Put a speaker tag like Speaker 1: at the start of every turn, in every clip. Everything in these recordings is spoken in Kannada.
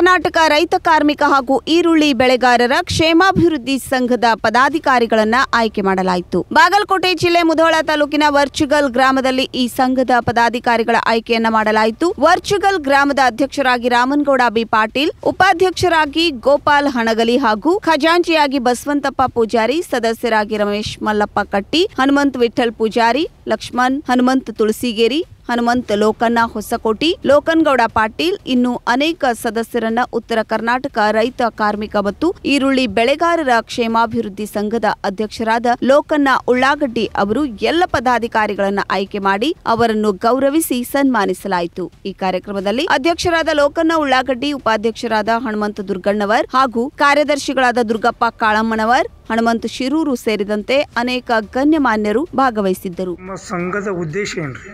Speaker 1: ಕರ್ನಾಟಕ ರೈತ ಕಾರ್ಮಿಕ ಹಾಗೂ ಈರುಳ್ಳಿ ಬೆಳೆಗಾರರ ಕ್ಷೇಮಾಭಿವೃದ್ಧಿ ಸಂಘದ ಪದಾಧಿಕಾರಿಗಳನ್ನ ಆಯ್ಕೆ ಮಾಡಲಾಯಿತು ಬಾಗಲಕೋಟೆ ಜಿಲ್ಲೆ ಮುಧೋಳ ತಾಲೂಕಿನ ವರ್ಚುಗಲ್ ಗ್ರಾಮದಲ್ಲಿ ಈ ಸಂಘದ ಪದಾಧಿಕಾರಿಗಳ ಆಯ್ಕೆಯನ್ನ ಮಾಡಲಾಯಿತು ವರ್ಚುಗಲ್ ಗ್ರಾಮದ ಅಧ್ಯಕ್ಷರಾಗಿ ರಾಮನಗೌಡ ಬಿ ಪಾಟೀಲ್ ಉಪಾಧ್ಯಕ್ಷರಾಗಿ ಗೋಪಾಲ್ ಹಣಗಲಿ ಹಾಗೂ ಖಜಾಂಚಿಯಾಗಿ ಬಸವಂತಪ್ಪ ಪೂಜಾರಿ ಸದಸ್ಯರಾಗಿ ರಮೇಶ್ ಮಲ್ಲಪ್ಪ ಕಟ್ಟಿ ಹನುಮಂತ್ ವಿಠಲ್ ಪೂಜಾರಿ ಲಕ್ಷ್ಮಣ್ ಹನುಮಂತ್ ತುಳಸಿಗೇರಿ ಹನುಮಂತ್ ಲೋಕಣ್ಣ ಹೊಸಕೋಟಿ ಲೋಕನ್ಗೌಡ ಪಾಟೀಲ್ ಇನ್ನು ಅನೇಕ ಸದಸ್ಯರನ್ನ ಉತ್ತರ ಕರ್ನಾಟಕ ರೈತ ಕಾರ್ಮಿಕ ಮತ್ತು ಈರುಳ್ಳಿ ಬೆಳೆಗಾರರ ಕ್ಷೇಮಾಭಿವೃದ್ಧಿ ಸಂಘದ ಅಧ್ಯಕ್ಷರಾದ ಲೋಕಣ್ಣ ಉಳ್ಳಾಗಡ್ಡಿ ಅವರು ಎಲ್ಲ ಪದಾಧಿಕಾರಿಗಳನ್ನ ಆಯ್ಕೆ ಮಾಡಿ ಅವರನ್ನು ಗೌರವಿಸಿ ಸನ್ಮಾನಿಸಲಾಯಿತು ಈ ಕಾರ್ಯಕ್ರಮದಲ್ಲಿ ಅಧ್ಯಕ್ಷರಾದ ಲೋಕಣ್ಣ ಉಳ್ಳಾಗಡ್ಡಿ ಉಪಾಧ್ಯಕ್ಷರಾದ ಹನುಮಂತ ದುರ್ಗಣ್ಣವರ್ ಹಾಗೂ ಕಾರ್ಯದರ್ಶಿಗಳಾದ ದುರ್ಗಪ್ಪ ಕಾಳಮ್ಮನವರ್ ಹನುಮಂತ ಶಿರೂರು ಸೇರಿದಂತೆ ಅನೇಕ ಗಣ್ಯಮಾನ್ಯರು ಭಾಗವಹಿಸಿದ್ದರು
Speaker 2: ನಮ್ಮ ಸಂಘದ ಉದ್ದೇಶ ಏನ್ರಿ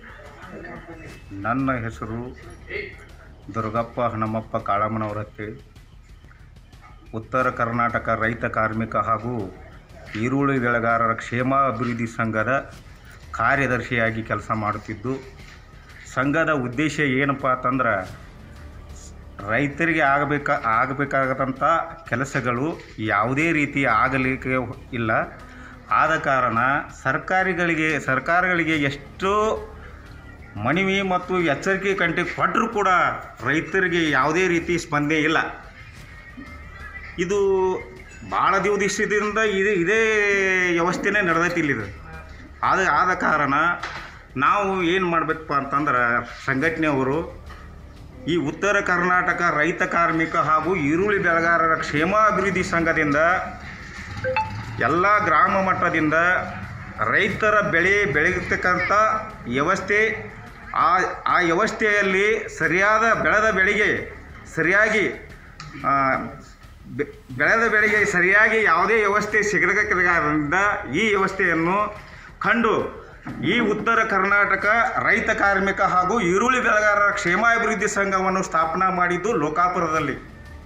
Speaker 3: ನನ್ನ ಹೆಸರು ದುರ್ಗಪ್ಪ ಹನುಮಪ್ಪ ಕಾಳಮ್ಮನವರ ಅಂತೇಳಿ ಉತ್ತರ ಕರ್ನಾಟಕ ರೈತ ಕಾರ್ಮಿಕ ಹಾಗೂ ಈರುಳ್ಳಿ ಬೆಳೆಗಾರರ ಕ್ಷೇಮ ಅಭಿವೃದ್ಧಿ ಸಂಘದ ಕಾರ್ಯದರ್ಶಿಯಾಗಿ ಕೆಲಸ ಮಾಡುತ್ತಿದ್ದು ಸಂಘದ ಉದ್ದೇಶ ಏನಪ್ಪ ಅಂತಂದ್ರೆ ರೈತರಿಗೆ ಆಗಬೇಕ ಆಗಬೇಕಾದಂಥ ಕೆಲಸಗಳು ಯಾವುದೇ ರೀತಿ ಆಗಲಿಕ್ಕೆ ಇಲ್ಲ ಆದ ಕಾರಣ ಸರ್ಕಾರಿಗಳಿಗೆ ಸರ್ಕಾರಗಳಿಗೆ ಎಷ್ಟೋ ಮನವಿ ಮತ್ತು ಎಚ್ಚರಿಕೆ ಕಂಟಿ ಕೊಟ್ಟರೂ ಕೂಡ ರೈತರಿಗೆ ಯಾವುದೇ ರೀತಿ ಸ್ಪಂದನೆ ಇಲ್ಲ ಇದು ಭಾಳ ದಿವಸದಿಂದ ಇದೇ ಇದೇ ವ್ಯವಸ್ಥೆನೇ ನಡೆದೈತಿ ಇಲ್ಲಿದು ಆದ ಆದ ಕಾರಣ ನಾವು ಏನು ಮಾಡಬೇಕಪ್ಪ ಅಂತಂದ್ರೆ ಸಂಘಟನೆಯವರು ಈ ಉತ್ತರ ಕರ್ನಾಟಕ ರೈತ ಕಾರ್ಮಿಕ ಹಾಗೂ ಈರುಳ್ಳಿ ಬೆಳೆಗಾರರ ಕ್ಷೇಮಾಭಿವೃದ್ಧಿ ಸಂಘದಿಂದ ಎಲ್ಲ ಗ್ರಾಮ ಮಟ್ಟದಿಂದ ರೈತರ ಬೆಳೆ ಬೆಳೀತಕ್ಕಂಥ ವ್ಯವಸ್ಥೆ ಆ ಆ ವ್ಯವಸ್ಥೆಯಲ್ಲಿ ಸರಿಯಾದ ಬೆಳೆದ ಬೆಳೆಗೆ ಸರಿಯಾಗಿ ಆ, ಬೆ- ಬೆಳೆದ ಬೆಳೆಗೆ ಸರಿಯಾಗಿ ಯಾವುದೇ ವ್ಯವಸ್ಥೆ ಸಿಗದಕ್ಕಿದ್ದರಿಂದ ಈ ವ್ಯವಸ್ಥೆಯನ್ನು ಕಂಡು ಈ ಉತ್ತರ ಕರ್ನಾಟಕ ರೈತ ಕಾರ್ಮಿಕ ಹಾಗೂ ಈರುಳ್ಳಿ ಬೆಳೆಗಾರರ ಕ್ಷೇಮಾಭಿವೃದ್ಧಿ ಸಂಘವನ್ನು ಸ್ಥಾಪನಾ ಮಾಡಿದ್ದು ಲೋಕಾಪುರದಲ್ಲಿ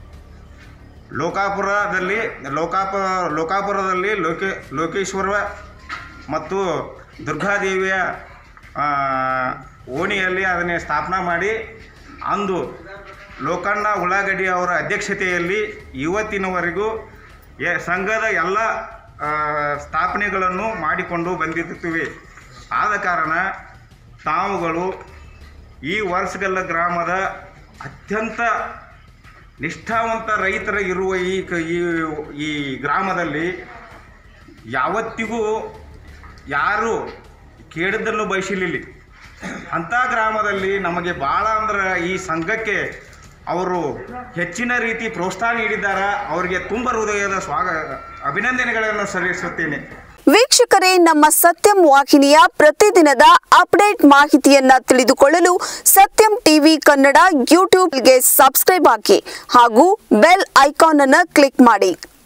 Speaker 3: ಲೋಕಾಪುರದಲ್ಲಿ ಲೋಕಾಪ ಲೋಕಾಪುರದಲ್ಲಿ ಲೋಕೆ ಲೋಕೇಶ್ವರ ಮತ್ತು ದುರ್ಗಾದೇವಿಯ ಆ, ಓಣಿಯಲ್ಲಿ ಅದನ್ನೇ ಸ್ಥಾಪನಾ ಮಾಡಿ ಅಂದು ಲೋಕಣ್ಣ ಉಳ್ಳಾಗಡ್ಡಿ ಅವರ ಅಧ್ಯಕ್ಷತೆಯಲ್ಲಿ ಇವತ್ತಿನವರೆಗೂ ಎ ಸಂಘದ ಎಲ್ಲ ಆ, ಸ್ಥಾಪನೆಗಳನ್ನು ಮಾಡಿಕೊಂಡು ಬಂದಿರುತ್ತವೆ ಆದ ಕಾರಣ ತಾವುಗಳು ಈ ವರ್ಷಗಲ್ಲ ಗ್ರಾಮದ ಅತ್ಯಂತ ನಿಷ್ಠಾವಂತ ರೈತರ ಇರುವ ಈ ಕ- ಈ ಈ ಗ್ರಾಮದಲ್ಲಿ ಯಾವತ್ತಿಗೂ ಯಾರು ಕೇಳಿದ್ದನ್ನು ಬಯಸಲಿಲ್ಲ ಅಂಥ ಗ್ರಾಮದಲ್ಲಿ ನಮಗೆ ಭಾಳ ಅಂದ್ರೆ ಈ ಸಂಘಕ್ಕೆ ಅವರು ಹೆಚ್ಚಿನ ರೀತಿ ಪ್ರೋತ್ಸಾಹ ನೀಡಿದ್ದಾರೆ ಅವರಿಗೆ ತುಂಬ ಹೃದಯದ ಸ್ವಾಗ ಅಭಿನಂದನೆಗಳನ್ನು ಸಲ್ಲಿಸುತ್ತೇನೆ
Speaker 1: ವೀಕ್ಷಕರೇ ನಮ್ಮ ಸತ್ಯಂ ವಾಹಿನಿಯ ಪ್ರತಿದಿನದ ಅಪ್ಡೇಟ್ ಮಾಹಿತಿಯನ್ನ ತಿಳಿದುಕೊಳ್ಳಲು ಸತ್ಯಂ ಟಿವಿ ಕನ್ನಡ ಯೂಟ್ಯೂಬ್ಗೆ ಸಬ್ಸ್ಕ್ರೈಬ್ ಹಾಕಿ ಹಾಗೂ ಬೆಲ್ ಐಕಾನ್ ಅನ್ನು ಕ್ಲಿಕ್ ಮಾಡಿ